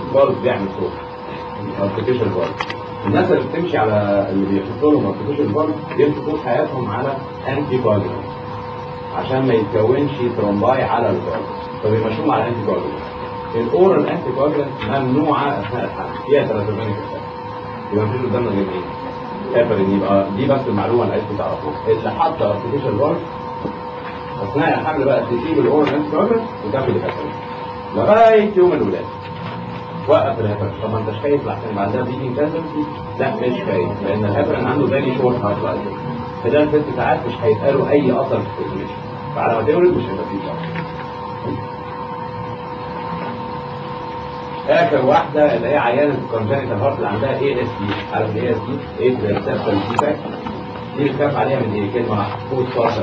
فالف بيعمل صوت ارتفيشال فالف الناس اللي بتمشي على اللي بيحطوا لهم ارتفيشال فالف بيمشوا طول حياتهم على انتي كواجولانت عشان ما يتكونش ترومباي على الفالف فبيمشوهم على انتي كواجولانت الاورال انتي كواجولانت ممنوعه اثناء الحمل فيها تراتوفينيك يبقى مفيش قدامنا غير ايه؟ هيبرين يبقى دي بس المعلومه اللي عايزكم تعرفوها اللي حط ارتفيشال فالف اثناء الحمل بقى تسيب الاورال انتي كواجولانت وتاخد الهيبرين لغايه يوم الولاده وقف الهيبرين طب ما انتش خايف لحسن يبقى عندها بيتنج تندنسي لا مش خايف لان الهيبرين عنده فيري شورت هارت لايف خلال ست ساعات مش هيتقالوا اي اثر في الكوزيشن فعلى ما تولد مش هيبقى فيه شر اخر واحده اللي هي عيانه الكونجنتال هارت اللي عندها اي اس دي عارف ايه اس دي؟ ايه ريسبتور ديفكت دي بتخاف عليها من ايه؟ كلمه واحده فوت فاصل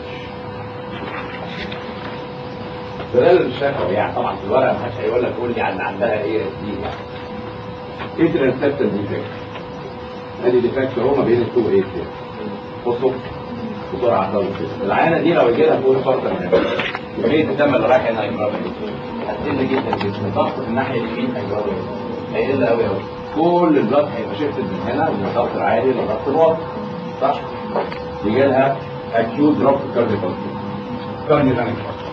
ده الشفوي يعني طبعا في الورقه ما حدش هيقول لك قول لي عن عندها ايه اس دي يعني ايه ريسبتور ديفكت؟ ادي ديفكت هو ما بين التو ايه بصوا بسرعه خالص كده العيانه دي لو يجي لها فوق فرصه كميه الدم اللي رايح هنا هيجرى هتقل جدا جدا الضغط في الناحيه اليمين هيجرى هيقل قوي قوي كل الضغط هيبقى شيفت من هنا من الضغط العالي للضغط الواطي صح؟ يجي لها اكيوت دروب في الكارديو كارديو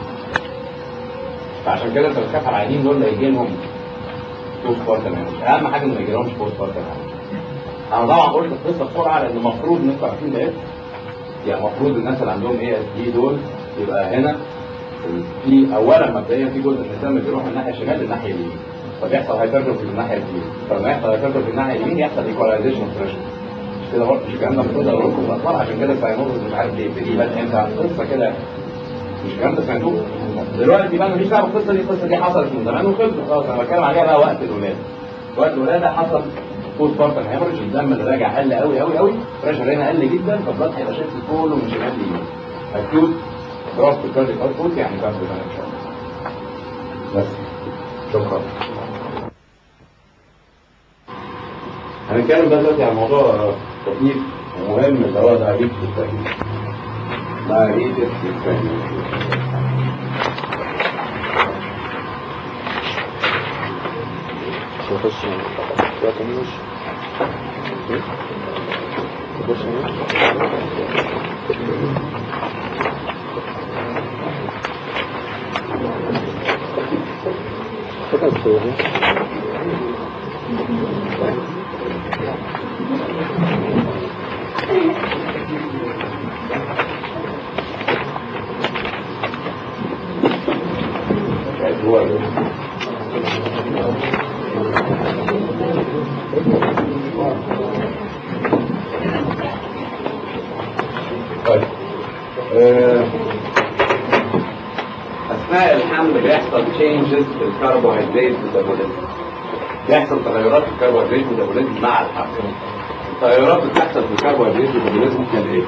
فعشان كده انت بتخاف على العيانين دول اللي هيجي لهم بوست بارتم اهم حاجه ان ما يجيلهمش بوست بارتم انا طبعا قلت القصه بسرعه لان المفروض ان انتوا عارفين ده ايه يعني المفروض الناس اللي عندهم اي اس دي دول يبقى هنا في اولا مبدئيا في جزء من الدم بيروح من الناحيه الشمال للناحيه اليمين فبيحصل هايبرتروفي في الناحيه اليمين فلما يحصل هايبرتروفي في الناحيه اليمين يحصل ايكولايزيشن بريشر مش كده برضه مش الكلام ده المفروض اقول لكم في الاطفال عشان كده الساينوزس مش عارف ليه بتيجي بس امتى قصه كده مش الكلام ده سمعتوه دلوقتي بقى مفيش دعوه بالقصه دي القصه دي حصلت من زمان وخلصت خلاص انا بتكلم عليها بقى وقت الولاده وقت الولاده حصل بوست بارتم هيمرج الدم اللي راجع قل قوي قوي قوي بريشر هنا قل جدا فالضغط هيبقى شكل كله من شمال ليمين اكيوت دروب في الكارديك اوتبوت يعني كارديو كونكشن بس شكرا هنتكلم بقى دلوقتي عن موضوع لطيف ومهم اللي هو دايابيتس الثاني دايابيتس الثاني نخش لا تمنش نخش فقط صوري هو طيب آه، اثناء الحمل بيحصل changes في الكربوهيدرات ميتابوليزم بيحصل تغيرات في الكربوهيدرات ميتابوليزم مع الحمل التغيرات اللي بتحصل في الكربوهيدرات ميتابوليزم كالاتي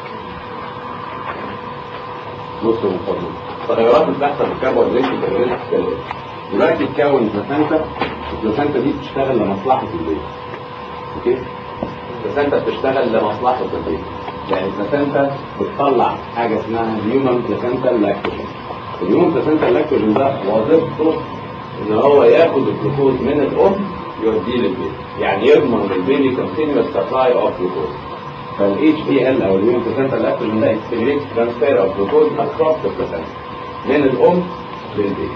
بصوا من فضلك التغيرات اللي بتحصل في الكربوهيدرات ميتابوليزم كالاتي دلوقتي تكون بلاسنتا البلاسنتا دي بتشتغل لمصلحه البيت اوكي البلاسنتا بتشتغل لمصلحه البيت يعني البلاسنتا بتطلع حاجه اسمها هيومن بلاسنتا لاكتوجين الهيومن بلاسنتا لاكتوجين ده وظيفته ان هو ياخد الجلوكوز من الام يوديه للبيبي يعني يضمن للبيبي continuous supply of glucose فال HPL او الهيومن بلاسنتا لاكتوجين ده stimulates transfer of glucose across the placenta من الام للبيبي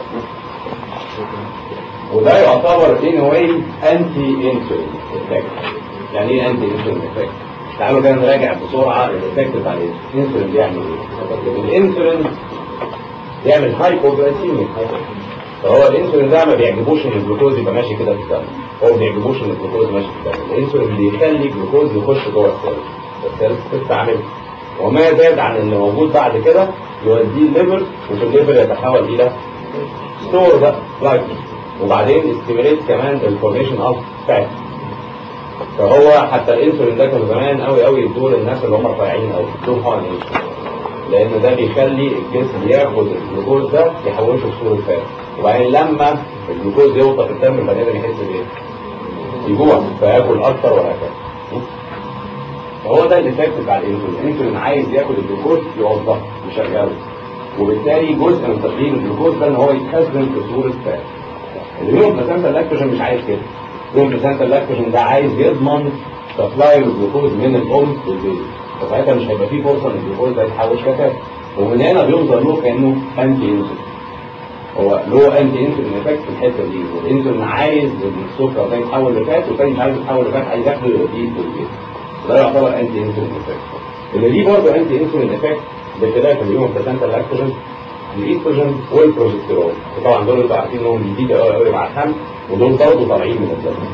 وده يعتبر in a way anti insulin effect يعني ايه انتي انسولين افكت تعالوا كده نراجع بسرعه الافكت بتاع الانسولين بيعمل ايه الانسولين بيعمل هايبوجلايسيميا فهو الانسولين ده ما بيعجبوش ان الجلوكوز يبقى ماشي كده في الدم هو ما بيعجبوش ان الجلوكوز ماشي في الدم الانسولين بيخلي الجلوكوز يخش جوه السيل السيل تستعمله وما زاد عن اللي موجود بعد كده يوديه الليفر وفي الليفر يتحول الى ستور بقى جلايكوجين وبعدين استيميليت كمان الفورميشن اوف فات فهو حتى الانسولين ده كان زمان قوي قوي يدوه للناس اللي هم رفيعين قوي يدوهم حقن انسولين لان ده بيخلي الجسم ياخد الجلوكوز ده يحوشه لصوره فات وبعدين لما الجلوكوز يوصل في الدم البني ادم يحس بايه؟ يجوع فياكل اكتر وهكذا فهو ده الايفكت بتاع الانسولين الانسولين عايز ياخد الجلوكوز يوظفه يشغله وبالتالي جزء من تشغيل الجلوكوز ده ان هو يتخزن في صوره فات اليوم بلاسنتا لاكتوجين مش عايز كده اليوم بلاسنتا لاكتوجين ده عايز يضمن سبلاي الجلوكوز من الام للبيبي فساعتها مش هيبقى فيه فرصه ان الجلوكوز ده يتحوش كفاءه ومن هنا بينظر له كانه انتي انسولين هو له انتي انسولين افكت في الحته دي والانسولين عايز السكر ده يتحول لفات والتاني مش عايز يتحول لفات عايز ياخده يوديه للبيت ده يعتبر انتي انسولين افكت اللي دي برضه انتي انسولين افكت بخلاف اليوم بلاسنتا لاكتوجين الايستروجين والبروجستيرون وطبعا دول انتوا عارفين انهم بيزيدوا قوي قوي مع الحمل ودول برضه طالعين من الدم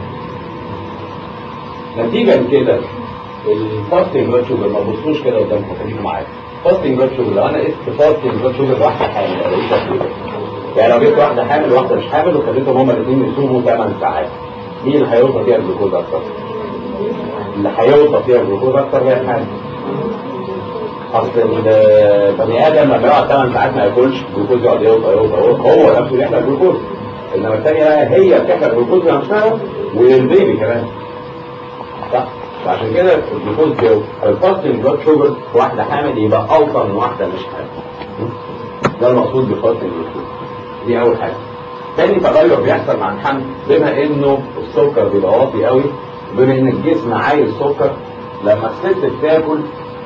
نتيجه لكده الفاستنج بلاد شوجر ما تبصوش كده قدامكم خليكم معايا فاستنج بلاد شوجر لو انا قست فاستنج بلاد شوجر واحده حامل او كده يعني لو جبت واحده حامل وواحده مش حامل وخليتهم هما الاثنين يصوموا 8 ساعات مين اللي هيوصل فيها الجلوكوز اكتر؟ اللي هيوصل فيها الجلوكوز اكتر هي الحامل اصل البني ادم لما يقعد 8 ساعات ما ياكلش الجلوكوز يقعد يوطى يوطى يوطى هو نفسه بيحرق الجلوكوز انما الثانيه هي بتحرق الجلوكوز نفسها والبيبي كمان صح وعشان كده الجلوكوز بيوطى الفاستنج بلاد شوجر واحده حامل يبقى اوطى من واحده مش حامل ده المقصود بالفاستنج بلاد شوجر دي اول حاجه تاني تغير بيحصل مع الحمل بما انه السكر بيبقى واطي قوي بما ان الجسم عايز سكر لما الست بتاكل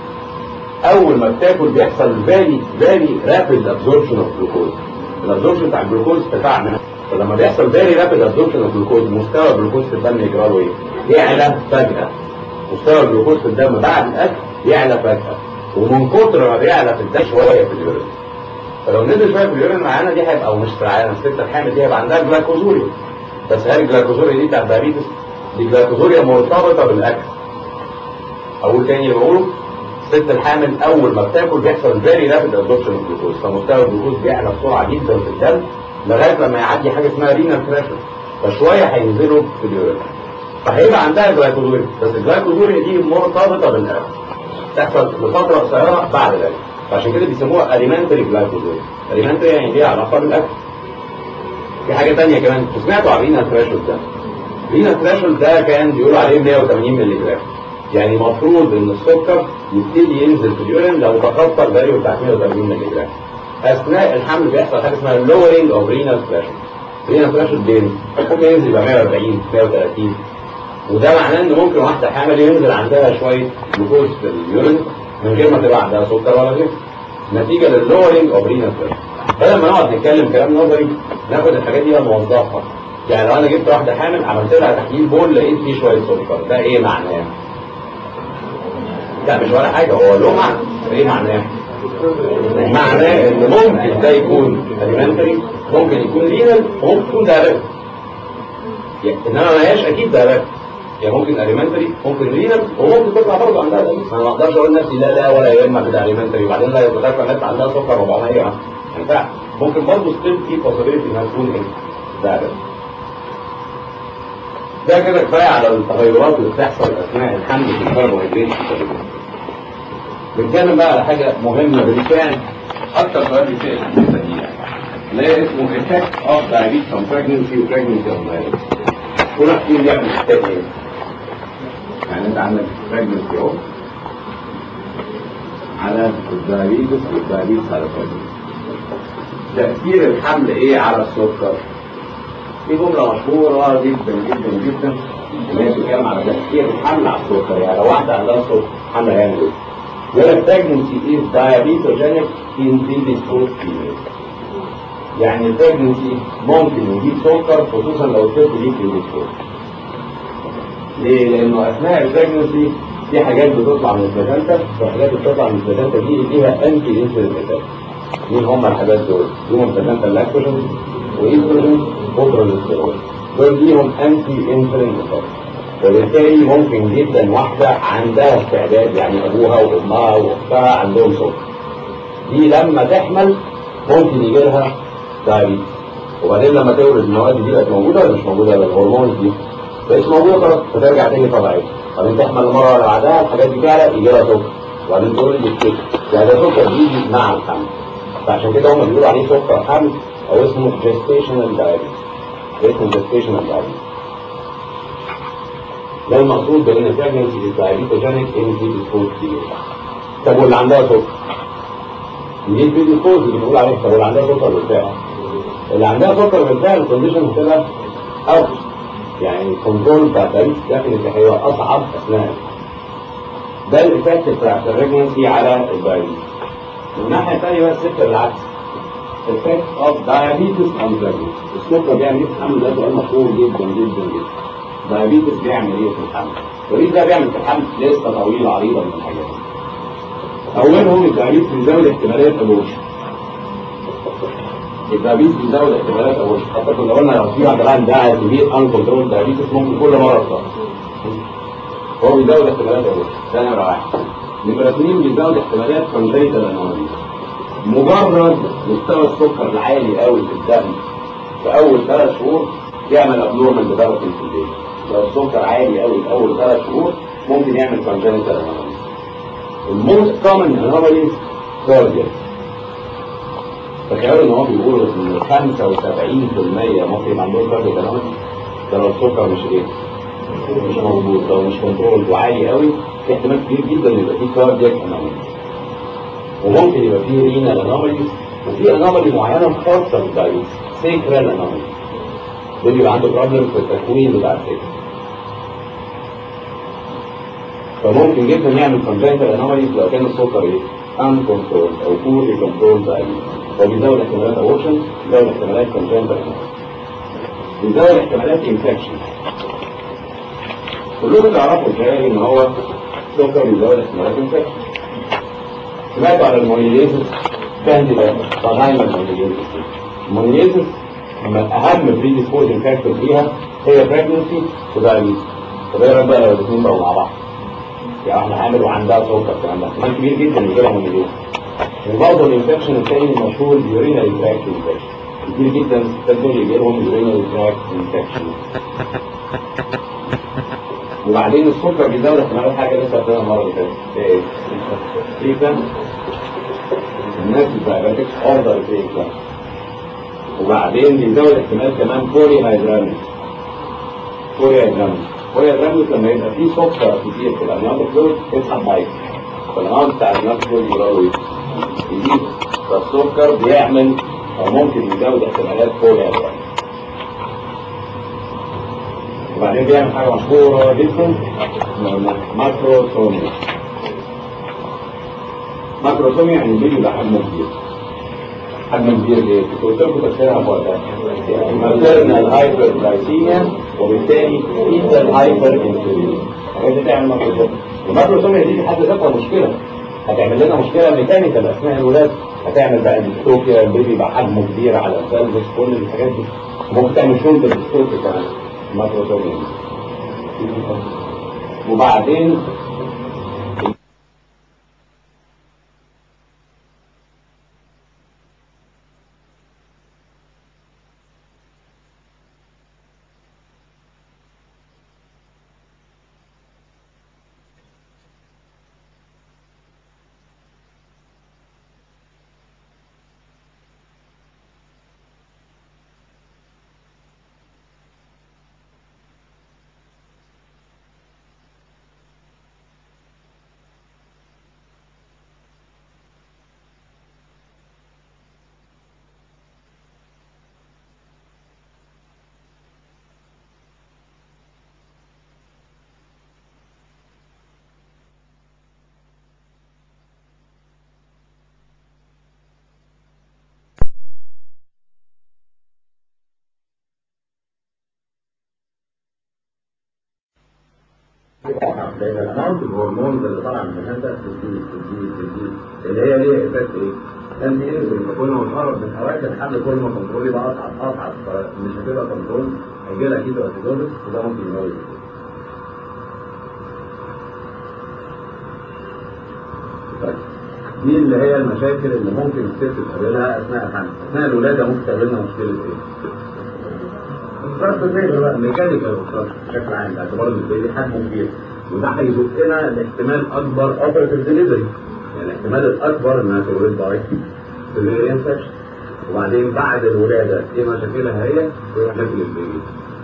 اول ما بتاكل بيحصل فيري فيري رابيد ابزوربشن اوف جلوكوز الابزوربشن بتاع الجلوكوز ارتفاع فلما بيحصل فيري رابيد ابزوربشن اوف جلوكوز مستوى الجلوكوز في الدم يجرى له ايه؟ يعلى فجأة مستوى الجلوكوز في الدم بعد الاكل يعلى فجأة ومن كتر ما بيعلى في الدم شوية في اليورين فلو نزل شوية في اليورين معانا دي هيبقى او مش في العيانة الست الحامل دي هيبقى عندها جلايكوزوريا بس هل الجلايكوزوريا دي بتاعت دايابيتس؟ دي جلايكوزوريا مرتبطة بالاكل اقول تاني بقوله الست الحامل اول ما بتاكل بيحصل فيري رابيد ابزوربشن اوف جلوكوز فمستوى الجلوكوز بيعلى بسرعه جدا في الدم لغايه لما يعدي حاجه اسمها رينال بريشر فشويه هينزلوا في اليورين فهيبقى عندها جلايكوزوريا بس الجلايكوزوريا دي مرتبطه بالاكل تحصل لفتره قصيره بعد الاكل فعشان كده بيسموها اليمنتري جلايكوزوريا اليمنتري يعني ليها علاقه بالاكل في حاجه ثانيه كمان سمعتوا عن رينال بريشر ده رينال بريشر ده كان بيقولوا عليه 180 مللي جرام يعني المفروض ان السكر يبتدي ينزل في اليورين لو تخطى الفاليو بتاع 180 مللي جرام اثناء الحمل بيحصل حاجه اسمها lowering of renal pressure renal pressure بين ممكن ينزل يبقى 140 130 وده معناه ان ممكن واحده حامل ينزل عندها شويه جلوكوز في اليورين من غير ما تبقى عندها سكر ولا غيره نتيجه لللورنج اوف رينال بريشر بدل ما نقعد نتكلم كلام نظري ناخد الحاجات دي نوظفها يعني لو انا جبت واحده حامل عملت لها تحليل بول لقيت فيه شويه سكر ده ايه معناه؟ لا مش ولا حاجة هو له معنى ايه معناه معناه ان ممكن ده يكون alimentary ممكن يكون رينال وممكن يكون دايركت انما ما هياش اكيد دايركت يعني ممكن alimentary ممكن رينال وممكن تطلع برضه عندها دايركت انا ما اقدرش اقول لنفسي لا لا ولا يا اما كده alimentary وبعدين لا يتخيل الناس عندها سكر 400 ما ينفعش ممكن برضه ستيل في possibility انها تكون ايه دايركت ده كده كفايه على التغيرات اللي بتحصل اثناء الحمل في الكربوهيدرات بنتكلم بقى على حاجه مهمه بالفعل اكتر سؤال بيتسال في الحته دي اللي هي اسمه effect of diabetes on pregnancy و pregnancy on diabetes كل واحد فيهم بيعمل محتاج ايه؟ يعني انت عندك pregnancy اهو على الدايابيتس والدايابيتس على pregnancy تأثير الحمل ايه على السكر؟ في جملة مشهورة جدا جدا جدا اللي هي بتتكلم على تأثير الحمل على السكر يعني لو واحدة عندها سكر الحمل هيعمل ايه؟ يقول لك pregnancy is diabetogenic in predisposed females يعني البريجنسي ممكن يجيب سكر خصوصا لو الطفل دي predisposed ليه؟ لأنه أثناء البريجنسي في حاجات بتطلع من البلاتانتا وحاجات بتطلع من البلاتانتا دي ليها انتي انسولين افكت مين هم الحاجات دول؟ ليهم بلاتانتا لاكتوجين وايستروجين وبروجستيرون دول ليهم انتي انسولين افكت وبالتالي ممكن جدا واحدة عندها استعداد يعني أبوها وأمها وأختها عندهم سكر دي لما تحمل ممكن يجي لها دايابيتس وبعدين لما تولد المواد دي بقت موجودة ولا مش موجودة ولا الهرمون دي بقت موجودة خلاص فترجع تاني طبيعية بعدين تحمل المرة اللي بعدها الحاجات دي تعلى يجي لها سكر وبعدين تولد يتكسر يعني ده سكر بيجي مع الحمل فعشان كده هم بيقولوا عليه سكر حمل أو اسمه gestational diabetes اسمه gestational diabetes ده المقصود بان pregnancy is diabetogenic in predisposed females طب واللي عندها سكر دي predisposed اللي بنقول عليه طب واللي عندها سكر بالفعل اللي عندها سكر بالفعل الكونديشن هتبقى اوحش يعني الكنترول بتاع الدايبيتس داخل هيبقى اصعب اثناء ده الايفكت بتاع البريجنسي على الدايبيتس من الناحيه الثانيه بقى الست بالعكس effect of diabetes on pregnancy السكر بيعمل ايه في الحمل ده سؤال مشهور جدا جدا جدا diabetes بيعمل ايه في الحمل الدايبيتس ده بيعمل في الحمل لسه طويله عريضه من الحاجات اولهم الدايبيتس بيزود احتماليه الابورشن الدايبيتس بيزود احتمالات الابورشن حتى كنا قلنا لو في واحد عندها كبير ان كنترول دايبيتس ممكن كل مره تصاب هو بيزود احتمالات الابورشن ده نمره واحد نمره اثنين بيزود احتمالات كونجيتال انوريا مجرد مستوى السكر العالي قوي في الدم في اول ثلاث شهور يعمل ابنورمال ديفلوبمنت في البيت لو السكر عالي قوي في اول ثلاث شهور ممكن يعمل كونجنتال انوريا الموست كومن انوريز كاردياك تخيلوا ان هو بيقولوا ان 75% ممكن يبقى عندهم كاردياك انوريا ده لو السكر مش ايه مش موجود لو مش كنترول وعالي قوي في احتمال كبير جدا يبقى فيه كاردياك انوريا وممكن يبقى فيه رينال انوماليز وفي انومالي معينه خاصه بالدايبيتس سيكرال انومالي ده بيبقى عنده بروبلم في التكوين بتاع السكر فممكن جدا يعمل كونجنتال انوماليز لو كان السكر ايه ان كنترول او بوري كنترول دايبيتس هو بيزود احتمالات اورشن بيزود احتمالات كونجنتال انوماليز بيزود احتمالات انفكشن كلكم تعرفوا ازاي ان هو السكر بيزود احتمالات انفكشن سمعتوا على المونيليزس كانديدا فاجينا المونيليزس المونيليزس اهم بري ديسبوزنج فاكتور فيها هي بريجنسي ودايبيتس طب ايه رايك بقى لو الاثنين بقوا مع بعض يعني احنا حامل وعندها سكر كمان ده احتمال كبير جدا يجي لها مونيليزس وبرضه الانفكشن الثاني المشهور اليورينري تراكت انفكشن كتير جدا الستات دول يجي لهم يورينري تراكت انفكشن وبعدين السكر بيزود احتمالات حاجه لسه قلتها المره اللي فاتت ايه ايه كان الناس الدايابيتكس اوردر في كان وبعدين بيزود احتمال كمان بولي هيدراميك بولي هيدراميك بولي هيدراميك لما يبقى فيه سكر كتير في الانياب فلويد يسحب ميه فالانياب بتاع الانياب فلويد يقدروا يزيد فالسكر بيعمل او ممكن يزود احتمالات بولي هيدراميك وبعدين بيعمل حاجة مشهورة جدا ماكروسوميا ماكروسوميا يعني بيجي ده حجمه كبير حجمه كبير ليه؟ قلت لكم تفسيرها في وقتها ماتيرنال هايبر جلايسيميا وبالتالي فيتال هايبر انسولين الحاجات دي تعمل ماكروسوميا الماكروسوميا دي في حد ذاتها مشكلة هتعمل لنا مشكلة ميكانيكال أثناء الولادة هتعمل بقى ديستوفيا البيبي يبقى حجمه كبير على البلفس كل الحاجات دي ممكن تعمل شولدر ديستوفيا كمان ماكروسوميا وبعدين لان الاماونت الهرمونز اللي طالعه من المكان ده بتزيد بتزيد بتزيد اللي هي ليها افكت ايه؟ انت انزل كل ما تقرب من اوقات الحمل كل ما الكنترول يبقى اصعب اصعب فمش هتبقى كنترول هيجي لها كيتو اسيدوزس وده ممكن يموت طيب دي اللي هي المشاكل اللي ممكن الست تقابلها اثناء الحمل اثناء الولاده ممكن تقابلنا مشكله ايه؟ obstructive labor بقى ميكانيكال obstruction بشكل عام باعتبار ان البيبي حجمه كبير وده هيزقنا لاحتمال اكبر اوبرتيف ديليفري يعني الاحتمال الاكبر انها تولد باي سيزيريان سكشن وبعدين بعد الولاده ايه مشاكلها هي؟ ايه مشاكل البيبي؟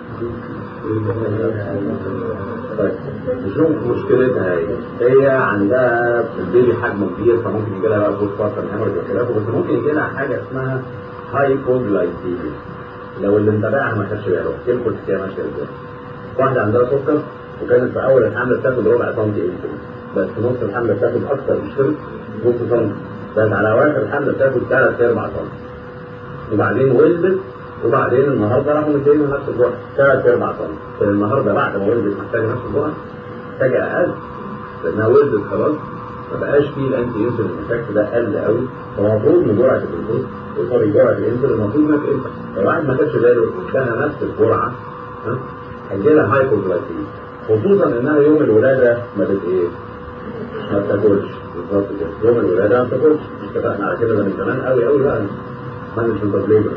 طيب نشوف مشكلتها هي هي عندها البيبي حجمه كبير فممكن يجي لها بقى بوست بارتم هيموريج وخلافه بس ممكن يجي لها حاجه اسمها هايبوجلايكيميا لو اللي متابعها ما خدش باله تدخل فيها ماشيه ازاي واحده عندها سكر وكانت في اول الحمل بتاخد ربع سنتي انسولين بس في نص الحمل بتاخد اكتر مش كده نص سنتي بس على اواخر الحمل بتاخد ثلاث ارباع سنتي وبعدين ولدت وبعدين النهارده راحوا مدين نفس الجرعه ثلاث ارباع سنتي النهارده بعد ما ولدت محتاجه نفس الجرعه محتاجه اقل لانها ولدت خلاص ما بقاش فيه الانتي انسولين افكت ده قل قوي فالمفروض ان جرعه الجلوكوز سوري جرعه الانسولين المفروض انها تقل لو واحد ما خدش باله اداها نفس الجرعه ها هيجي لها هايبوجلايكيميا خصوصا انها يوم الولاده ما بت ايه ما بتاكلش بالظبط كده يوم الولاده ما بتاكلش اتفقنا على كده ده من زمان قوي قوي بقى مانجمنت اوف ليبر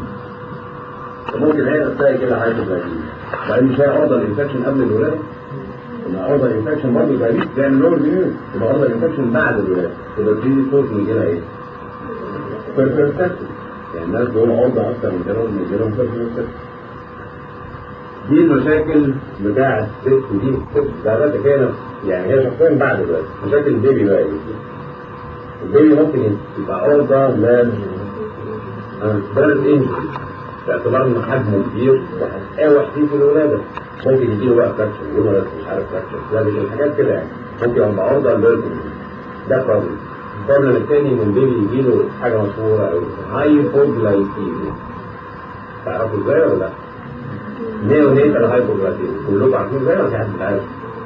ممكن هي تلاقي كده هايبوجلايكيميا بعدين مش هي عرضه للانفكشن قبل الولاده لما عرضه الانفكشن برضه يبقى ليه بيعمل لور ديميون يبقى عرضه الانفكشن بعد الولاده يبقى في صوت يجي لها ايه؟ بيرفكت يعني الناس دول عرضه اكتر من كده من كده بيرفكت دي المشاكل بتاعة الست دي الست بتاعتها كانت يعني هي شخصيا بعد الولاده مشاكل البيبي بقى ايه؟ البيبي ممكن يبقى عرضه ل بلد انجري باعتبار ان حجمه كبير وهتقاوح فيه في الولاده ممكن يجيله بقى فراكشر يقول له مش عارف فراكشر لا مش الحاجات كده يعني ممكن يبقى عرضه للبلد ده بروبلم البروبلم الثاني ان البيبي يجيله حاجه مشهوره قوي هايبوجلايكيميا تعرفوا ازاي ولا لا؟ نيو نيتال هايبوجلايكيميا كلكم عارفين ازاي ولا في حد مش عارف؟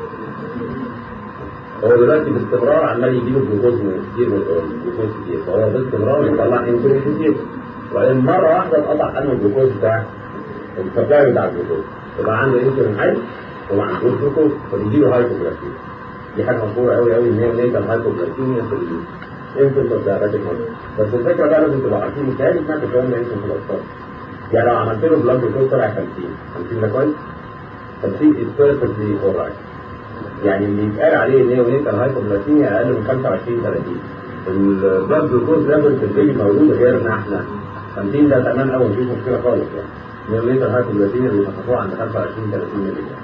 هو دلوقتي باستمرار عمال يجيله جلوكوز كتير من جلوكوز كتير فهو باستمرار يطلع انسولين كتير وبعدين مره واحده اتقطع عنه الجلوكوز بتاع السبلاي بتاع الجلوكوز يبقى عنده انسولين حي وما عندوش جلوكوز فبيجيله هايبوجلايكيميا دي حاجه مشهوره قوي قوي ان هي نيتال هايبوجلايكيميا في الانسولين اوف دايابيتيك بس الفكره بقى لازم تبقى عارفين متهيألي سمعت الكلام ده يمكن في الاطفال يعني لو عملت له بلاد جلوكوز طلع 50 50 ده كويس 50 از بيرفكتلي اورايت يعني اللي يتقال عليه نيو نيتال هايبوجلايكيميا اقل من 25 30 البلاد جلوكوز ليفل في البيبي موجوده غيرنا احنا 50 ده تمام قوي مفيش مشكله خالص يعني نيو نيتال هايبوجلايكيميا بيتخطوها عند 25 30 مللي جرام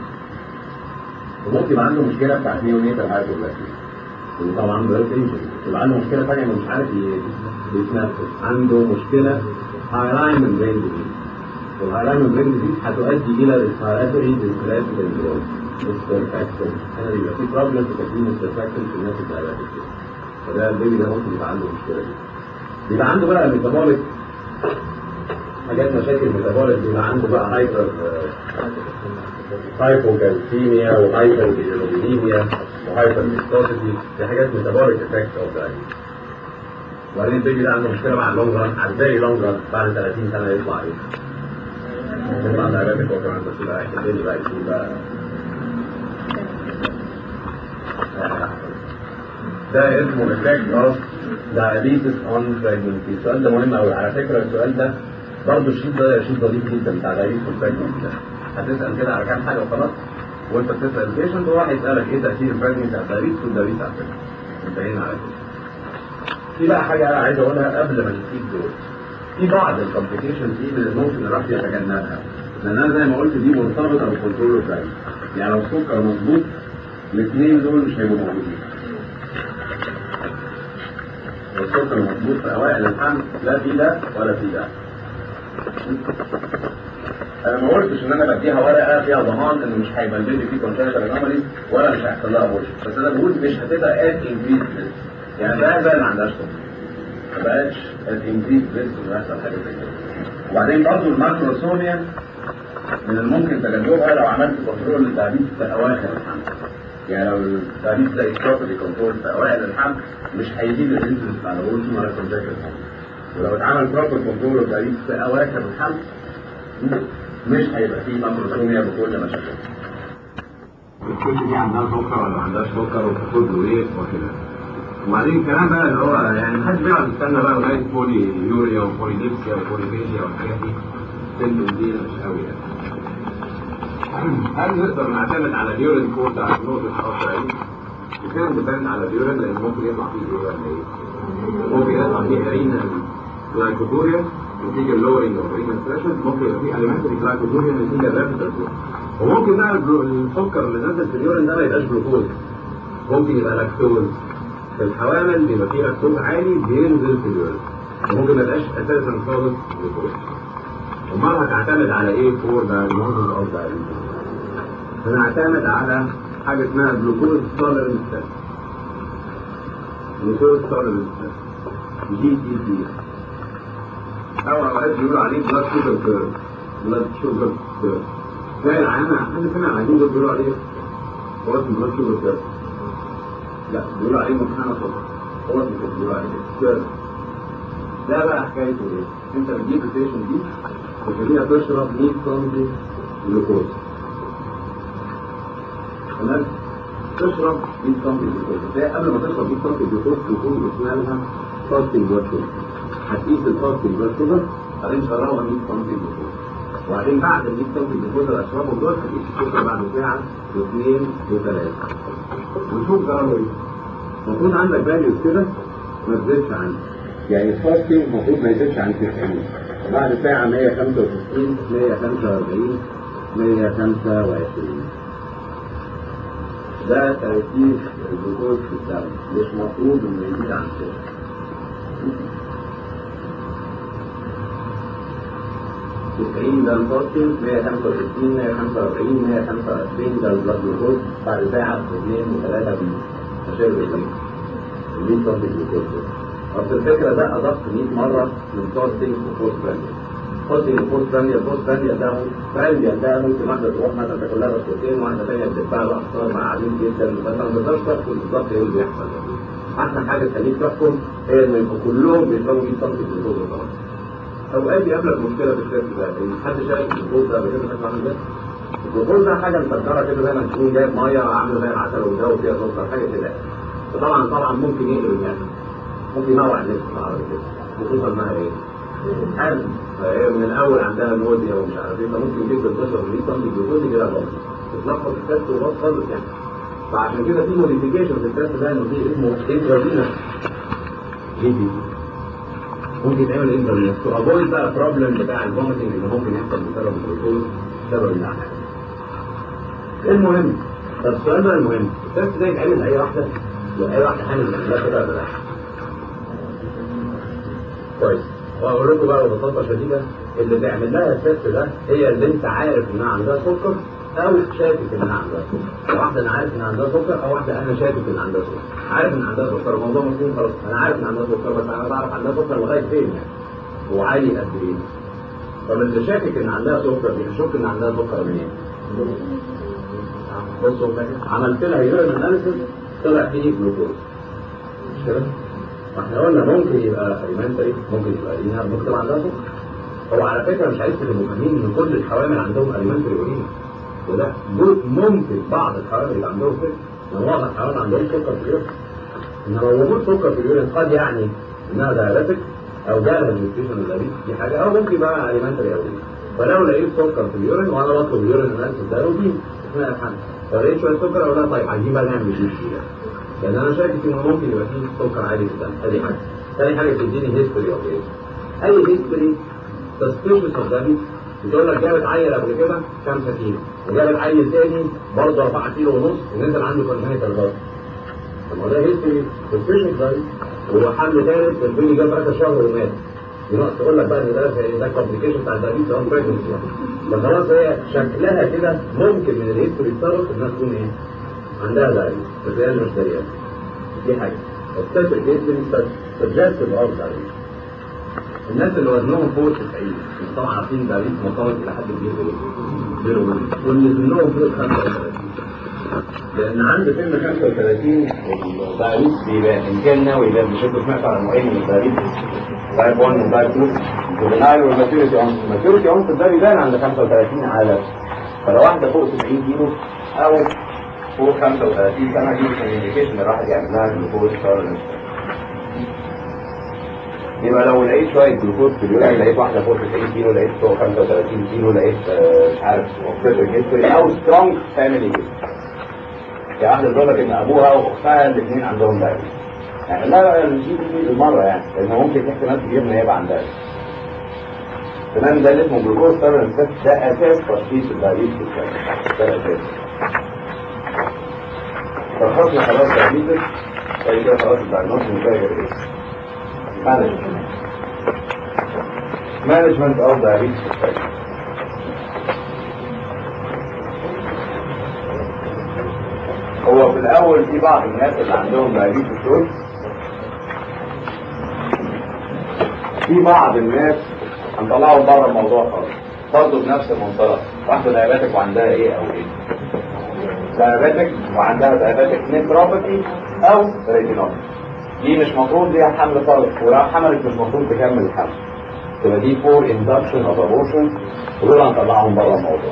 وممكن يبقى عنده مشكله بتاعت نيو نيتال هايبوجلايكيميا وطبعا بيرت انجري يبقى عنده مشكله ثانيه انه مش عارف يتنفس عنده مشكله هايلاين ممبرين ديزيز والهايلاين ممبرين ديزيز هتؤدي الى ريسبيراتوري ديستريس سيندروم السيرفاكتن هنا بيبقى في بروبلم في تكوين السيرفاكتن في الناس الدايابيتيك فده البيبي ده ممكن يبقى عنده المشكله دي بيبقى عنده بقى ميتابوليك حاجات مشاكل ميتابوليك بيبقى عنده بقى هايبر هايبوكالسيميا وهايبر بيليروبينيميا وهايبر فيسكوسيتي دي حاجات ميتابوليك افكت اوف ذا وبعدين البيبي ده عنده مشكله مع اللونج ران على الفيري لونج ران بعد 30 سنه يطلع ايه؟ يطلع دايابيتيك اوفر بس يبقى البيبي بقى يكون بقى ده اسمه effect of diabetes on pregnancy السؤال ده مهم قوي على فكره السؤال ده برضه الشيت ده شيت ظريف جدا بتاع diabetes on pregnancy ده هتسال كده على كام حاجه وخلاص وانت بتسال البيشنت هو هيسالك ايه تاثير البريجنسي على الدايبيتس والدايبيتس على البريجنسي انتهينا على كده في بقى حاجه انا عايز اقولها قبل ما نسيب دول في بعض الكومبليكيشنز دي من الممكن الواحد يتجنبها لانها زي ما قلت دي مرتبطه بالكنترول الدايبيتس يعني لو السكر مظبوط الاثنين دول مش هيبقوا موجودين لو السكر مظبوط في اوائل الحمل لا في ده ولا في ده انا ما قلتش ان انا بديها ورقه فيها ضمان ان مش هيبقى البيبي فيه كونجنتال انومالي ولا مش هيحصل لها ابورشن بس انا بقول مش هتبقى ات انكريز ريسك يعني بقى زي ما عندهاش طفل ما بقاش ات انكريز ريسك انه يحصل حاجه زي كده وبعدين برضه الماكروسوميا من الممكن تجنبها لو عملت كنترول للتعبيد في اواخر الحمل يعني لو التعبيد ده بروبرلي كنترول في اوائل الحمل مش هيزيد الانسولين بتاع الابورشن ولا كونجنتال ولو اتعمل بروبر كنترول للتعبيد في اواخر الحمل مش هيبقى فيه ماكروسوميا بكل مشاكلها. الست دي عندها سكر ولا ما عندهاش سكر وبتاخد له ايه وكده. وبعدين الكلام بقى اللي هو يعني محدش بيقعد يستنى بقى لغايه بولي يوريا وبوليديبسيا وبوليفيشيا والحاجات دي سن دي مش قوي يعني. هل نقدر نعتمد على اليورين كود على نقطة الحرارة دي؟ كتير بتعتمد على اليورين لأن ممكن يطلع فيه ايه ولا ايه؟ ممكن يطلع فيه ارينا جلايكوتوريا نتيجة اللورينج اوف رينال ثريشولد ممكن يبقى فيه اليمنتري جلايكوتوريا نتيجة الرابيد وممكن بقى السكر اللي نازل في اليورين ده ما يبقاش جلوكوز ممكن يبقى لاكتوز في الحوامل بيبقى فيه لاكتوز عالي بينزل في اليورين وممكن ما يبقاش اساسا خالص جلوكوز امال هتعتمد على ايه فور دايجنوزز اوف دايابيتس هنعتمد على حاجه اسمها جلوكوز توليرنس تيست جلوكوز توليرنس تيست جي تي تي او اوقات بيقولوا عليه بلاد شوجر كيرف بلاد شوجر كيرف زي العيانة حد سمع العيانين دول بيقولوا عليه هو اسمه بلاد شوجر كيرف لا بيقولوا عليه منحنى صفر هو اسمه كده بيقولوا عليه كيرف ده بقى حكايته ايه؟ انت بتجيب البيشن دي وتخليها تشرب 100 سم جلوكوز تمام؟ تشرب 100 سم جلوكوز بس هي قبل ما تشرب 100 سم جلوكوز تكون اسمها لها فاستنج بلاد شوجر هتقيس الفاستنج بلاد شوجر بعدين تشربها 100 سم جلوكوز وبعدين بعد ال 100 سم جلوكوز اللي اشربهم دول هتقيس السكر بعد ساعه واثنين وثلاثه ونشوف جرامه ايه المفروض عندك فاليوز كده ما تزيدش عنها يعني الفاستنج المفروض ما يزيدش عن 90 بعد ساعة 165 145 125 ده ترتيب الجلوكوز في الدم مش مفروض انه يزيد عن كده تسعين ده الفاستنج 165 145 125 ده البلاد جلوكوز بعد ساعة اثنين وثلاثة بيشرب الايه؟ ال 100 سم جلوكوز اصل الفكره ده اضفت 100 مره من فاستنج وبوست برانديا فاستنج وبوست برانديا البوست برانديا ده برانديا ده ممكن واحده تروح مثلا تاكل لها بسكوتين واحده ثانيه تدفع لها افكار مع عديد جدا فانت ما تقدرش تحكم بالظبط ايه اللي بيحصل احسن حاجه تخليك تحكم هي ان يبقوا كلهم بيساووا 100 سم جلوكوز وخلاص اوقات بيقابلك مشكله في الشكل ده ان حد شايف الجلوكوز ده قبل كده شكله عامل ازاي؟ الجلوكوز ده حاجه مسكره كده زي ما تكون جايب ميه عامله زي العسل والجو فيها سكر حاجه كده فطبعا طبعا ممكن يقلب الناس ممكن ينوع الناس بالعربي كده خصوصا انها ايه؟ حامل فهي من الاول عندها نوزيا ومش عارف ايه فممكن جدا تشرب 100 سم جلوكوز كده غلط تتلخبط التست وغلط خالص يعني فعشان كده في موديفيكيشن في التست ده انه في اسمه انترافينس جي دي ممكن يتعمل انترافينس تو افويد بقى البروبلم بتاع الفوميتنج اللي ممكن يحصل بسبب الجلوكوز بسبب النعناع المهم طب السؤال بقى المهم التست ده يتعمل لاي واحده لاي واحده حامل لا كده ولا لا كويس واقول لكم بقى ببساطه شديده اللي تعمل لها التست ده هي اللي انت عارف انها عندها سكر او شاكك انها عندها سكر واحده انا عارف انها عندها سكر او واحده انا شاكك ان عندها سكر عارف ان عندها سكر الموضوع مفهوم خلاص انا عارف ان عندها سكر بس انا بعرف عندها سكر لغايه فين يعني وعالي قد ايه طب اللي شاكك ان عندها سكر دي هشك ان عندها سكر منين؟ بصوا عملت لها يورين اناليسيس طلع فيه جلوكوز مش كده؟ احنا قلنا ممكن يبقى اليمنتري ممكن يبقى لينير ممكن تبقى عندها سكر هو على فكره مش عايز تبقوا فاهمين ان كل الحوامل عندهم اليمنتري ولينير ولا دول ممكن بعض الحوامل اللي عندهم كده لان معظم الحوامل عندهم سكر في اليورين انما وجود سكر في اليورين قد يعني انها دايابيتك او جالها النيوتريشن الغريب دي حاجه او ممكن يبقى اليمنتري او لينير فلو لقيت سكر في اليورين وانا بطلب اليورين اناليسيس ده روتين اثناء الحمل فلقيت شويه سكر اقول لها طيب عايزين بقى نعمل جي كده لان انا شاكك انه ممكن يبقى فيه سكر عالي في الدم ادي حاجه ثاني حاجه تديني هيستوري اوف ايه اي هيستوري سسبيشس اوف دايبيتس بتقول لك جابت عيل قبل كده 5 كيلو وجابت عيل تاني برضه 4 كيلو ونص ونزل عنده كونجنيتال برضه طب ما ده هيستوري سسبيشس دايبيتس وهو حمل ثالث البيبي جاب اخر شهر ومات ينقص تقول لك بقى ان ده ده كومبليكيشن بتاع الدايبيتس او بريجنسي يعني فخلاص هي شكلها كده ممكن من الهيستوري يتصرف انها تكون ايه؟ عندها دايبيتس بس هي مش دريانه دي حاجة التاسع جدا سجلت الأرض عليه الناس اللي وزنهم فوق 90 طبعا عارفين ده ريس مطارد إلى حد كبير إيه؟ واللي سنهم فوق 35 لأن عند سن 35 الدايبيتس بيبان إن كان ناوي يبان مش أنتوا سمعتوا عن نوعين من الدايبيتس تايب 1 وتايب 2 الجوفينايل والماتيوريتي أونس الماتيوريتي أونس ده بيبان عند 35 على فلو واحدة فوق 90 كيلو أو فوق 35 سنة دي الكوميونيكيشن الواحد يعمل لها جلوكوز تولرنس يبقى لو لقيت شوية جلوكوز في اليورين لقيت واحدة فوق 90 كيلو لقيت فوق 35 كيلو لقيت آه مش عارف اوبسيشن هيستوري او سترونج فاميلي هيستوري يعني واحدة بتقول لك ان ابوها واختها الاثنين عندهم دايبيتس يعني لا لا الجي بي دي بالمرة يعني لان ممكن في احتمال كبير ان يبقى عندها تمام ده اللي اسمه جلوكوز تولرنس ده اساس تشخيص الدايبيتس ده الاساس فخلصنا خلاص دايبيتس طيب كده خلاص الدايجنوز مش باقي غير ايه؟ مانجمنت management of diabetes effect هو في الاول في بعض الناس اللي عندهم diabetes دول في بعض الناس هنطلعهم بره الموضوع خالص برضه بنفس المنطلق واحده دايابيتك وعندها ايه او ايه دايابيتك وعندها دايابيتك نيتروباثي او ريتينوباثي دي مش مفروض ليها حمل خالص ولو حملت مش مفروض تكمل الحمل تبقى دي فور اندكشن اوف ابورشن ودول هنطلعهم بره الموضوع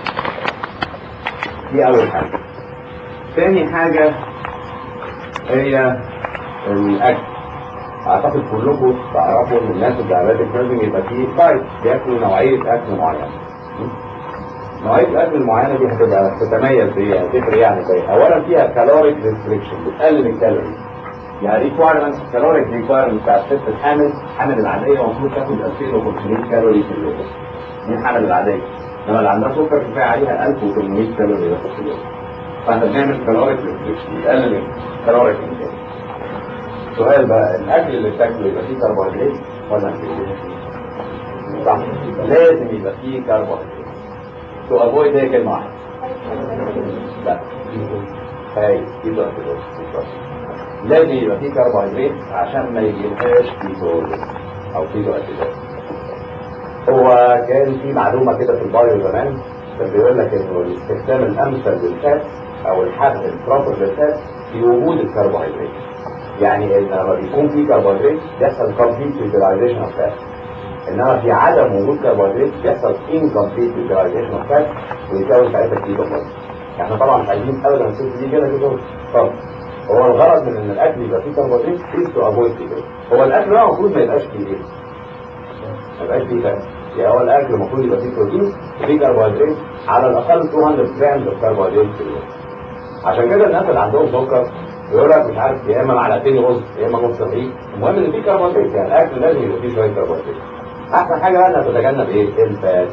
دي اول حاجه تاني حاجه هي الاكل اعتقد كلكم تعرفوا ان الناس الدايابيتك لازم يبقى فيه دايت بياكلوا نوعيه اكل معينه نوعيه الاكل المعينه دي هتبقى تتميز بايه هتفرق يعني بايه اولا فيها كالوريك ريستريكشن بتقلل الكالوري يعني ريكوايرمنت كالوريك ريكوايرمنت بتاع الست الحامل الحامل العاديه المفروض تاخد 2500 كالوري في اليوم دي الحامل العاديه انما اللي عندها سكر كفايه عليها 1800 كالوري بس في اليوم فاحنا بنعمل كالوريك ريستريكشن بتقلل الكالوريك انتاج سؤال بقى الاكل اللي بتاكله يبقى فيه كربوهيدرات ولا مفيش؟ صح لازم يبقى فيه كربوهيدرات تو افويد هي كلمه واحده لا هاي كده لازم يبقى فيه كربوهيدرات عشان ما يجيلهاش كيتوز او كيتو اسيدات هو كان في معلومه كده في البايو زمان كان بيقول لك انه الاستخدام الامثل للفات او الحرق البروبر للفات في وجود الكربوهيدرات يعني ان لما بيكون في كربوهيدرات بيحصل كومبليت يوتيلايزيشن اوف فات انما في عدم وجود كربوهيدرات بيحصل انكمبليت يوتيلايزيشن اوف فات ويكون ساعتها كيتو بس احنا طبعا مش عايزين ابدا الست دي كده كده طب هو الغرض من ان الاكل يبقى فيه كربوهيدرات is to avoid كده هو الاكل بقى المفروض ما يبقاش فيه ايه؟ ما يبقاش فيه فات يعني هو الاكل المفروض يبقى فيه بروتين وفيه كربوهيدرات على الاقل 200 جرام من الكربوهيدرات في اليوم عشان كده الناس اللي عندهم سكر يقول لك مش عارف يا اما معلقتين رز يا اما نص رغيف المهم ان في كربوهيدرات يعني الاكل لازم يبقى فيه شويه كربوهيدرات احسن حاجه بقى انها تتجنب ايه؟ الفات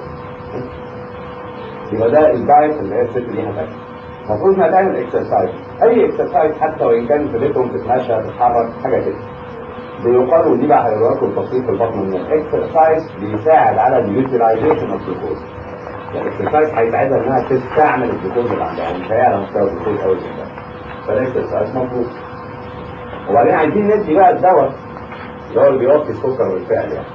يبقى ده الدايت اللي هي الست دي هتاكل المفروض انها تعمل اكسرسايز اي اكسرسايز حتى وان كان في بيتهم تتمشى تتحرك حاجه كده بيقال ودي بقى هيقول لكم التفصيل في البطن ان الاكسرسايز بيساعد على اليوتيلايزيشن اوف جلوكوز يعني الاكسرسايز هيساعدها انها تستعمل الجلوكوز اللي عندها يعني مش هيعلى مستوى الجلوكوز قوي كده فالاكسرسايز مطلوب وبعدين عايزين ندي بقى الدواء اللي هو اللي بيوطي السكر بالفعل يعني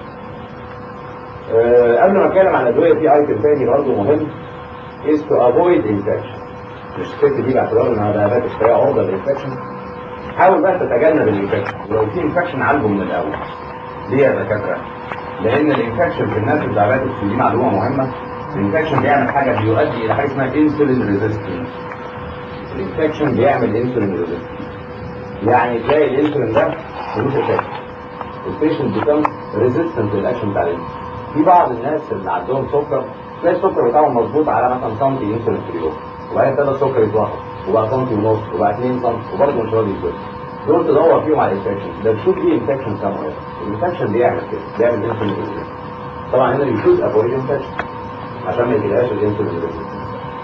أه قبل ما اتكلم عن الادويه في ايتم تاني برضه مهم is to avoid infection مش الست دي باعتبار انها دايابيتك فهي عرضه للانفكشن حاول بقى تتجنب الانفكشن ولو في انفكشن عالجه من الاول ليه يا دكاتره؟ لان الانفكشن في الناس الدايابيتك دي معلومه مهمه الانفكشن بيعمل حاجه بيؤدي الى حاجه اسمها انسولين ريزيستنس الانفكشن بيعمل انسولين ريزيستنس يعني تلاقي الانسولين ده ملوش افكت البيشنت بيكم ريزيستنت للاكشن بتاع الانسولين في بعض الناس اللي عندهم سكر تلاقي السكر بتاعهم مظبوط على مثلا سنتي انسولين في اليوم وبعدين ابتدى السكر يتوقف وبقى سنتي ونص وبقى 2 سم وبرضه مش راضي يزيد دول تدور فيهم على الانفكشن ده تشوف ايه انفكشن ساموير الانفكشن بيعمل كده بيعمل انسولين ريزيستنس طبعا هنا بيشوز افويد انفكشن عشان ما يجيلهاش الانسولين ريزيستنس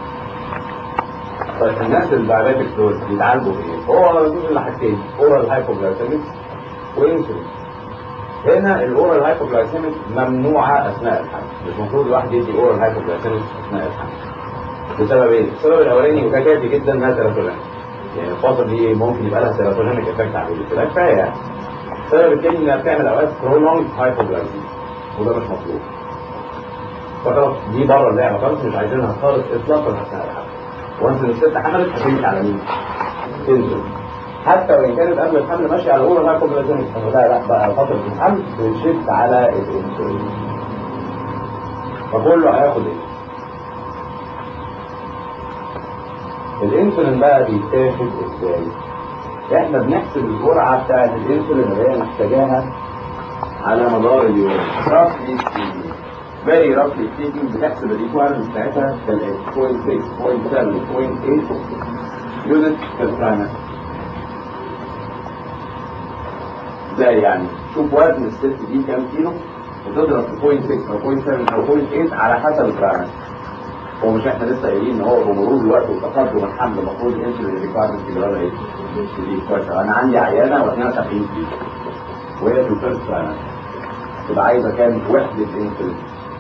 طيب الناس الدايابيتك دول بيتعالجوا بايه؟ هو مفيش الا حاجتين اورال هايبوجلايسيميك وانسولين هنا الاورال هايبوجلايسيميك ممنوعه اثناء الحمل مش المفروض الواحد يدي اورال هايبوجلايسيميك اثناء الحمل بسبب ايه؟ السبب الاولاني وده كافي جدا انها تيراتولين يعني الفتره دي ممكن يبقى لها تيراتولينيك افكت على الولد كفايه يعني السبب الثاني انها بتعمل اوقات برولونج هايبوجلايسيميك وده مش مطلوب فخلاص دي بره اللعبه خالص مش عايزينها خالص اطلاقا اثناء الحمل وانس ان الست حملت هتمشي على مين؟ تنزل حتى وان كانت قبل الحمل ماشيه على الاولى هايبوجلايسيميك لا لا بقى فتره الحمل بتشفت على الانسولين فكله هياخد ايه؟ الانسولين بقى بيتاخد ازاي؟ احنا بنحسب الجرعه بتاعت الانسولين اللي هي محتاجاها على مدار اليوم رفلي فيري رفلي سبيكينج بتحسب الريكويرمنت بتاعتها كالاتي 0.6 0.7 0.8 يونت بالبرايمر ازاي يعني؟ شوف وزن الست دي كام كيلو وتضرب في 0.6 او 0.7 او 0.8 على حسب البرايمر هو مش احنا لسه قايلين ان هو بمرور الوقت وتقدم الحمل المفروض الانسولين ريكويرمنت يبقى لها ايه؟ دي كويسه انا عندي عيانه وزنها 70 كيلو وهي في الفيرست برايمر تبقى عايزه كام وحده انسولين